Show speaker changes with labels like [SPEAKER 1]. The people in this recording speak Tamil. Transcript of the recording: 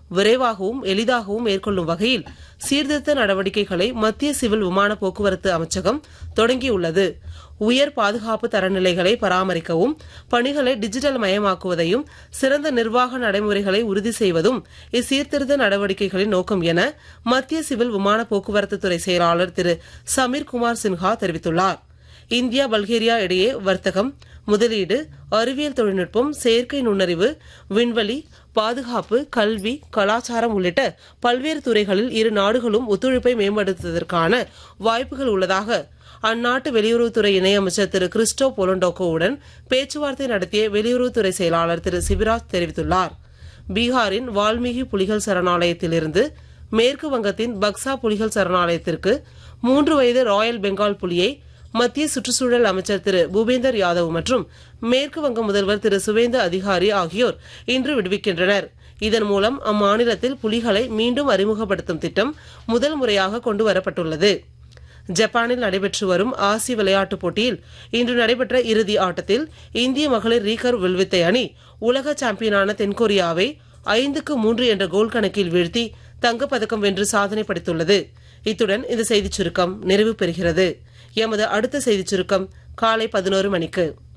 [SPEAKER 1] விரைவாகவும் எளிதாகவும் மேற்கொள்ளும் வகையில் சீர்திருத்த நடவடிக்கைகளை மத்திய சிவில் விமான போக்குவரத்து அமைச்சகம் தொடங்கியுள்ளது உயர் பாதுகாப்பு தரநிலைகளை பராமரிக்கவும் பணிகளை டிஜிட்டல் மயமாக்குவதையும் சிறந்த நிர்வாக நடைமுறைகளை உறுதி செய்வதும் இச்சீர்திருத்த நடவடிக்கைகளின் நோக்கம் என மத்திய சிவில் விமான போக்குவரத்து துறை செயலாளர் திரு சமீர் குமார் சின்ஹா தெரிவித்துள்ளார் இந்தியா பல்கேரியா இடையே வர்த்தகம் முதலீடு அறிவியல் தொழில்நுட்பம் செயற்கை நுண்ணறிவு விண்வெளி பாதுகாப்பு கல்வி கலாச்சாரம் உள்ளிட்ட பல்வேறு துறைகளில் இரு நாடுகளும் ஒத்துழைப்பை மேம்படுத்துவதற்கான வாய்ப்புகள் உள்ளதாக அந்நாட்டு வெளியுறவுத்துறை இணையமைச்சர் திரு கிறிஸ்டோ பொலண்டோகோவுடன் பேச்சுவார்த்தை நடத்திய வெளியுறவுத்துறை செயலாளர் திரு சிபிராஜ் தெரிவித்துள்ளார் பீகாரின் வால்மீகி புலிகள் சரணாலயத்திலிருந்து மேற்கு வங்கத்தின் பக்சா புலிகள் சரணாலயத்திற்கு மூன்று வயது ராயல் பெங்கால் புலியை மத்திய சுற்றுச்சூழல் அமைச்சர் திரு பூபேந்தர் யாதவ் மற்றும் மேற்கு வங்க முதல்வர் திரு சுவேந்த அதிகாரி ஆகியோர் இன்று விடுவிக்கின்றனர் இதன் மூலம் அம்மாநிலத்தில் புலிகளை மீண்டும் அறிமுகப்படுத்தும் திட்டம் முதல் முறையாக கொண்டு வரப்பட்டுள்ளது ஜப்பானில் நடைபெற்று வரும் ஆசிய விளையாட்டுப் போட்டியில் இன்று நடைபெற்ற இறுதி ஆட்டத்தில் இந்திய மகளிர் ரீகர் வில்வித்தை அணி உலக சாம்பியனான தென்கொரியாவை ஐந்துக்கு மூன்று என்ற கோல் கணக்கில் வீழ்த்தி தங்கப்பதக்கம் வென்று சாதனை படைத்துள்ளது இத்துடன் இந்த செய்திச் சுருக்கம் நிறைவு பெறுகிறது எமது அடுத்த செய்திச் சுருக்கம் காலை பதினோரு மணிக்கு